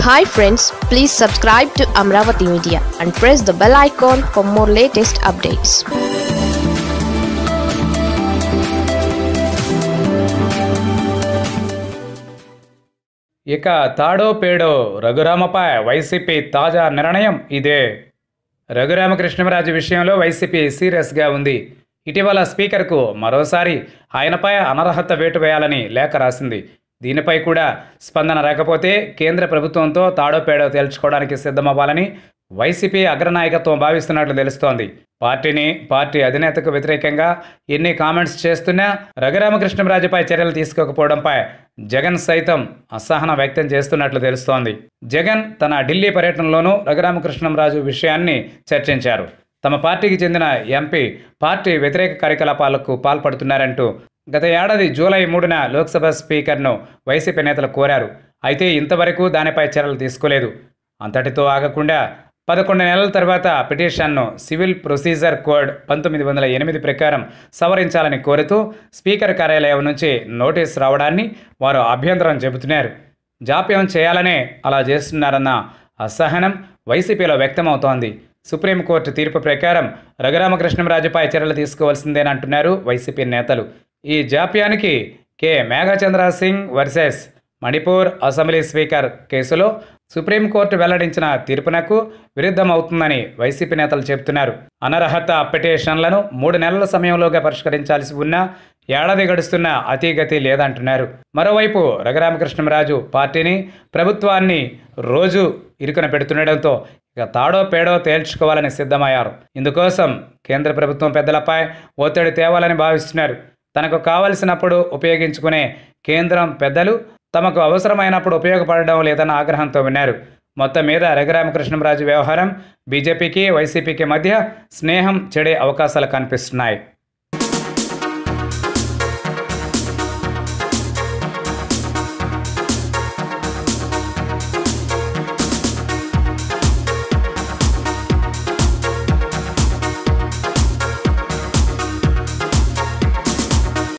hi friends please subscribe to Amaravati media and press the bell icon for more latest updates ఇక తాడో పేడో రఘురామపై YCP తాజా నిర్ణయం ఇదే రఘురామకృష్ణరాజు విషయంలో వైసీపీ సీరియస్గా ఉంది ఇటీవల స్పీకర్కు మరోసారి ఆయనపై అనర్హత వేటు వేయాలని లేఖ రాసింది దీనిపై కూడా స్పందన రాకపోతే కేంద్ర ప్రభుత్వంతో తాడో పేడో తేల్చుకోవడానికి సిద్ధమవ్వాలని వైసీపీ అగ్రనాయకత్వం భావిస్తున్నట్లు తెలుస్తోంది పార్టీని పార్టీ అధినేతకు వ్యతిరేకంగా ఎన్ని కామెంట్స్ చేస్తున్నా రఘురామకృష్ణరాజుపై చర్యలు తీసుకోకపోవడంపై జగన్ సైతం అసహనం వ్యక్తం చేస్తున్నట్లు తెలుస్తోంది జగన్ తన ఢిల్లీ పర్యటనలోనూ రఘురామకృష్ణంరాజు విషయాన్ని చర్చించారు తమ పార్టీకి చెందిన ఎంపీ పార్టీ వ్యతిరేక కార్యకలాపాలకు పాల్పడుతున్నారంటూ గత ఏడాది జూలై మూడున లోక్సభ స్పీకర్ను వైసీపీ నేతలు కోరారు అయితే ఇంతవరకు దానిపై చర్యలు తీసుకోలేదు అంతటితో ఆగకుండా పదకొండు నెలల తర్వాత పిటిషన్ను సివిల్ ప్రొసీజర్ కోడ్ పంతొమ్మిది వందల ఎనిమిది ప్రకారం సవరించాలని కోరుతూ స్పీకర్ కార్యాలయం నుంచి నోటీస్ రావడాన్ని వారు అభ్యంతరం చెబుతున్నారు జాప్యం చేయాలనే అలా చేస్తున్నారన్న అసహనం వైసీపీలో వ్యక్తమవుతోంది సుప్రీంకోర్టు తీర్పు ప్రకారం రఘురామకృష్ణరాజుపై చర్యలు తీసుకోవాల్సిందేనంటున్నారు వైసీపీ నేతలు ఈ జాప్యానికి K Meghachandra Singh versus Manipur assembly speaker కేసులో సుప్రీంకోర్టు వెల్లడించిన తీర్పునకు విరుద్ధమవుతుందని వైసీపీ నేతలు చెబుతున్నారు అనర్హత పిటిషన్లను మూడు నెలల సమయంలోగా పరిష్కరించాల్సి ఉన్నా ఏడాది గడుస్తున్న అతీగతి లేదంటున్నారు మరోవైపు రఘురామకృష్ణరాజు పార్టీని ప్రభుత్వాన్ని రోజు ఇరుకున పెడుతుండటంతో ఇక తాడో పేడో తేల్చుకోవాలని సిద్ధమయ్యారు ఇందుకోసం కేంద్ర ప్రభుత్వం పెద్దలపై ఒత్తిడి తేవాలని భావిస్తున్నారు తనకు కావలసినప్పుడు ఉపయోగించుకునే కేంద్రం పెద్దలు తమకు అవసరమైనప్పుడు ఉపయోగపడడం లేదన్న ఆగ్రహంతో విన్నారు మొత్తం మీద రఘురామకృష్ణరాజు వ్యవహారం బీజేపీకి వైసీపీకి మధ్య స్నేహం చెడే అవకాశాలు కనిపిస్తున్నాయి